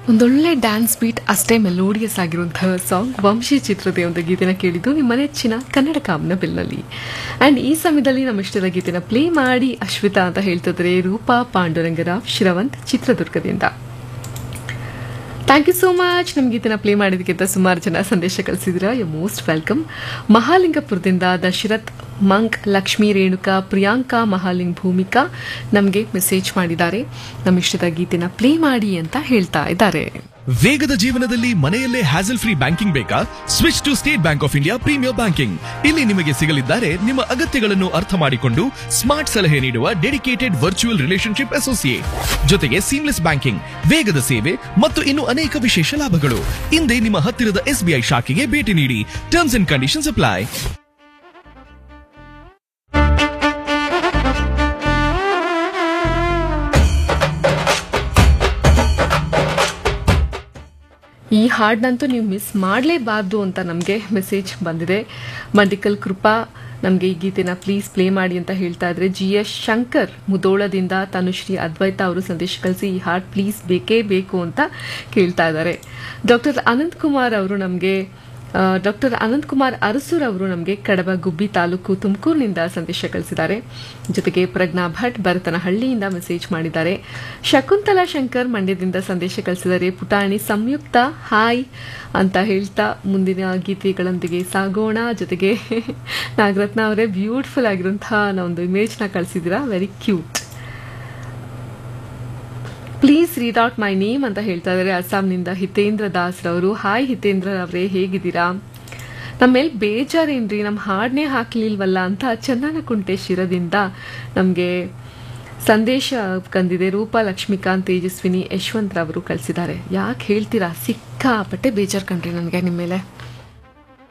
ಒಂದೊಳ್ಳೆ dance beat ಅಷ್ಟೇ melodious ಆಗಿರುವಂತಹ ಸಾಂಗ್ ವಂಶಿ ಚಿತ್ರದ ಒಂದು ಗೀತೆನ ಕೇಳಿದ್ದು ನಿಮ್ಮ ನೆಚ್ಚಿನ ಕನ್ನಡ ಕಾಮನ ಬಿಲ್ನಲ್ಲಿ ಆ್ಯಂಡ್ ಈ ಸಮಯದಲ್ಲಿ ನಮ್ಮ ಇಷ್ಟದ ಗೀತೆನ ಪ್ಲೇ ಮಾಡಿ ಅಶ್ವಿತಾ ಅಂತ ಹೇಳ್ತಿದ್ರೆ ರೂಪಾ ಪಾಂಡುರಂಗರಾವ್ ಶ್ರವಂತ್ ಚಿತ್ರದುರ್ಗದಿಂದ ಥ್ಯಾಂಕ್ ಯು ಸೋ ಮಚ್ ನಮ್ಮ ಗೀತೆನ ಪ್ಲೇ ಮಾಡಿದಕ್ಕಿಂತ ಸುಮಾರು ಜನ ಸಂದೇಶ ಕಳಿಸಿದಿರಾ ಯು ಮೋಸ್ಟ್ ವೆಲ್ಕಮ್ ಮಹಾಲಿಂಗಪುರದಿಂದ ದಶರಥ್ ಮಂಕ್ ಲಕ್ಷ್ಮೀ ರೇಣುಕಾ ಪ್ರಿಯಾಂಕಾ ಮಹಾಲಿಂಗ್ ಭೂಮಿಕಾ ನಮಗೆ ಮೆಸೇಜ್ ಮಾಡಿದ್ದಾರೆ ನಮ್ಮ ಇಷ್ಟದ ಗೀತೆನ ಪ್ಲೇ ಮಾಡಿ ಅಂತ ಹೇಳ್ತಾ ಇದ್ದಾರೆ ವೇಗದ ಜೀವನದಲ್ಲಿ ಮನೆಯಲ್ಲೇ ಹ್ಯಾಸಲ್ ಫ್ರೀ ಬ್ಯಾಂಕಿಂಗ್ ಬೇಕಾ switch to State Bank of India premier banking ಇಲ್ಲಿ ನಿಮಗೆ ಸಿಗಲಿದ್ದಾರೆ ನಿಮ್ಮ ಅಗತ್ಯಗಳನ್ನು ಅರ್ಥ ಮಾಡಿಕೊಂಡು ಸ್ಮಾರ್ಟ್ ಸಲಹೆ ನೀಡುವ ಡೆಡಿಕೇಟೆಡ್ ವರ್ಚುವಲ್ ರಿಲೇಶನ್ಶಿಪ್ ಅಸೋಸಿಯೇಟ್ ಜೊತೆಗೆ ಸೀಮ್ಲೆಸ್ ಬ್ಯಾಂಕಿಂಗ್ ವೇಗದ ಸೇವೆ ಮತ್ತು ಇನ್ನು ಅನೇಕ ವಿಶೇಷ ಲಾಭಗಳು ಹಿಂದೆ ನಿಮ್ಮ ಹತ್ತಿರದ ಎಸ್ಬಿಐ ಶಾಖೆಗೆ ಭೇಟಿ ನೀಡಿ ಟರ್ಮ್ಸ್ ಅಂಡ್ ಕಂಡೀಷನ್ಸ್ ಅಪ್ಲೈ ಈ ಹಾಡನ್ನಂತೂ ನೀವು ಮಿಸ್ ಮಾಡಲೇಬಾರ್ದು ಅಂತ ನಮಗೆ ಮೆಸೇಜ್ ಬಂದಿದೆ ಮಂಡಿಕಲ್ ಕೃಪಾ ನಮಗೆ ಈ ಗೀತೆನ ಪ್ಲೀಸ್ ಪ್ಲೇ ಮಾಡಿ ಅಂತ ಹೇಳ್ತಾ ಇದ್ರೆ ಜಿ ಎಸ್ ಶಂಕರ್ ಮುದೋಳದಿಂದ ತನುಶ್ರೀ ಅದ್ವೈತ ಅವರು ಸಂದೇಶ ಕಳಿಸಿ ಈ ಹಾಡ್ ಪ್ಲೀಸ್ ಬೇಕೇ ಬೇಕು ಅಂತ ಕೇಳ್ತಾ ಇದ್ದಾರೆ ಡಾಕ್ಟರ್ ಅನಂತ್ ಕುಮಾರ್ ಅವರು ನಮಗೆ ಡಾಕ್ಟರ್ ಅನಂತ್ ಕುಮಾರ್ ಅರಸೂರ್ ಅವರು ನಮಗೆ ಕಡಬ ಗುಬ್ಬಿ ತಾಲೂಕು ತುಮಕೂರಿನಿಂದ ಸಂದೇಶ ಕಳಿಸಿದ್ದಾರೆ ಜೊತೆಗೆ ಪ್ರಜ್ಞಾ ಭಟ್ ಭರತನಹಳ್ಳಿಯಿಂದ ಮೆಸೇಜ್ ಮಾಡಿದ್ದಾರೆ ಶಕುಂತಲಾ ಶಂಕರ್ ಮಂಡ್ಯದಿಂದ ಸಂದೇಶ ಕಳಿಸಿದ್ದಾರೆ ಪುಟಾಣಿ ಸಂಯುಕ್ತ ಹಾಯ್ ಅಂತ ಹೇಳ್ತಾ ಮುಂದಿನ ಗೀತೆಗಳೊಂದಿಗೆ ಸಾಗೋಣ ಜೊತೆಗೆ ನಾಗರತ್ನ ಅವರೇ ಬ್ಯೂಟಿಫುಲ್ ಆಗಿರುವಂತಹ ಒಂದು ಇಮೇಜ್ನ ಕಳಿಸಿದ್ದೀರಾ very cute please read out my name ಅಂತ ಹೇಳ್ತಾ ಇದ್ದಾರೆ ಅಸ್ಸಾಂನಿಂದ ಹಿತೇಂದ್ರ ದಾಸ್ ರವರು ಹಾಯ್ ಹಿತೇಂದ್ರ ಅವರೇ ಹೇಗಿದ್ದೀರಾ ನಮ್ಮ ಮೇಲೆ ಬೇಜಾರೇನ್ರಿ ನಮ್ಮ ಹಾಡನ್ನೇ ಹಾಕ್ಲಿಲ್ವಲ್ಲ ಅಂತ ಚಂದನ ಕುಂಟೆ ಶಿರದಿಂದ ನಮಗೆ ಸಂದೇಶ ಕಂದಿದೆ ರೂಪಾ ಲಕ್ಷ್ಮೀಕಾಂತ್ ತೇಜಸ್ವಿನಿ ಯಶವಂತ್ ರವರು ಕಳಿಸಿದ್ದಾರೆ ಯಾಕೆ ಹೇಳ್ತೀರಾ ಸಿಕ್ಕಾಪಟ್ಟೆ ಬೇಜಾರು ಕಣ್ರಿ ನನಗೆ ನಿಮ್ಮ ಮೇಲೆ